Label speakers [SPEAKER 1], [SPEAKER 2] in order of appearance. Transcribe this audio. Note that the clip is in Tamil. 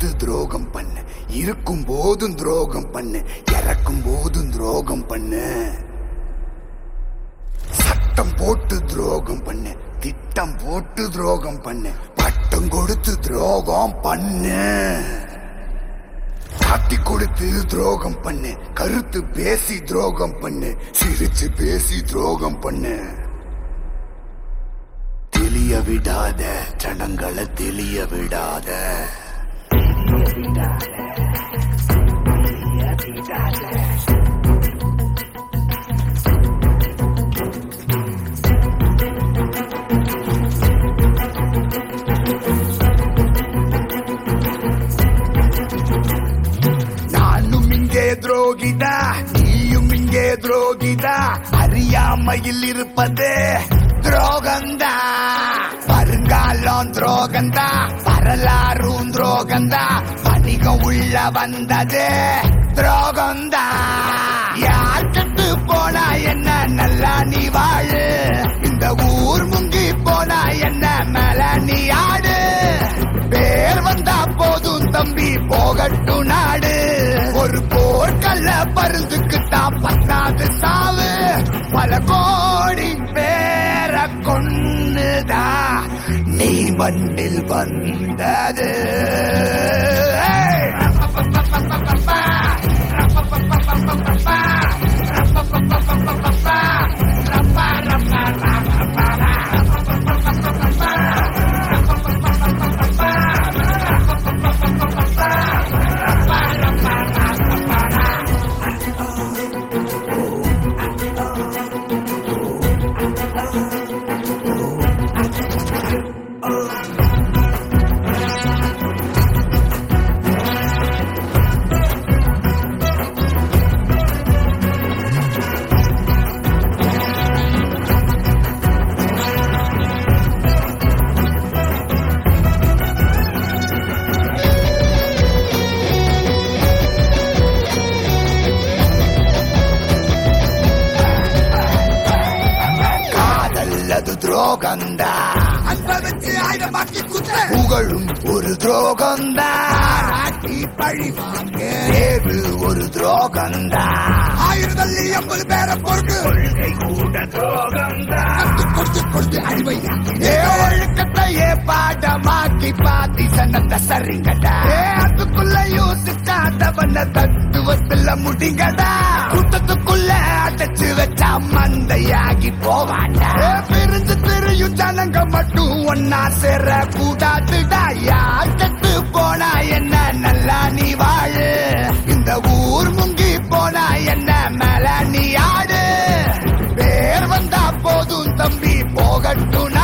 [SPEAKER 1] கொடுத்து துரோகம் பண்ணு இருக்கும் போதும் துரோகம் பண்ணு இறக்கும் போதும் துரோகம் பண்ணு சட்டம் போட்டு துரோகம் பண்ணு திட்டம் போட்டு துரோகம் பண்ணு பட்டம் கொடுத்து துரோகம் பண்ணு காட்டி கொடுத்து துரோகம் பண்ணு கருத்து பேசி துரோகம் பண்ணு சிரிச்சு பேசி துரோகம் பண்ணு தெளிய விடாத சடங்களை தெளிய விடாத நானும் இங்கே துரோகிதா நீயும் இங்கே துரோகிதா அறியாமையில் இருப்பது துரோகந்தா வருங்காலம் துரோகந்தா வரலாறும் துரோகந்தா வணிகம் உள்ள வந்தது துரோகந்தா யார் கட்டு போனா என்ன நல்லா நீ வாழு இந்த ஊர் முங்கி போனா என்ன மேல நீ ஆடு பேர் வந்தா போதும் தம்பி போகட்டும் நாடு ஒரு போர்க்கல்ல பருந்துக்கு தான் பத்தாது சாவு பல கோடி பேர கொன்னுதா நீ மண்ணில் வந்தது காதல் அது துரோகந்தா
[SPEAKER 2] அன்பதற்கு ஆயுதமாக்கி குத்த
[SPEAKER 1] புகழும் ஒரு துரோகந்தா நாட்டி பழி வாங்க தேர்வு ஒரு துரோகந்தா
[SPEAKER 2] ஆயிரத்தள்ளி எண்பது பேரை பொறுக்கு
[SPEAKER 1] கொள்கை கூட துரோகந்தா
[SPEAKER 2] கொடுத்து கொடுத்து அடிமையாக்கி
[SPEAKER 1] ஏ ஒழுக்கத்தையே பாடமாக்கி பாத்தி சனத்த சரிங்கடா ஏ அதுக்குள்ள யோசிக்காதவன தத்துவத்துல முடிங்கடா கூட்டத்துக்குள்ள அடைச்சு வச்சா மந்தையாகி போவாண்டா ஏ, பிரிஞ்சு திரியும் ஜனங்க மட்டும் ஒன்னா சேர கூடாதுடா யார் கெட்டு போனா என்ன நல்லா நீ வாழு இந்த ஊர் முங்கி போனா என்ன மேல நீ ஆடு பேர் வந்தா போதும் தம்பி போகட்டும்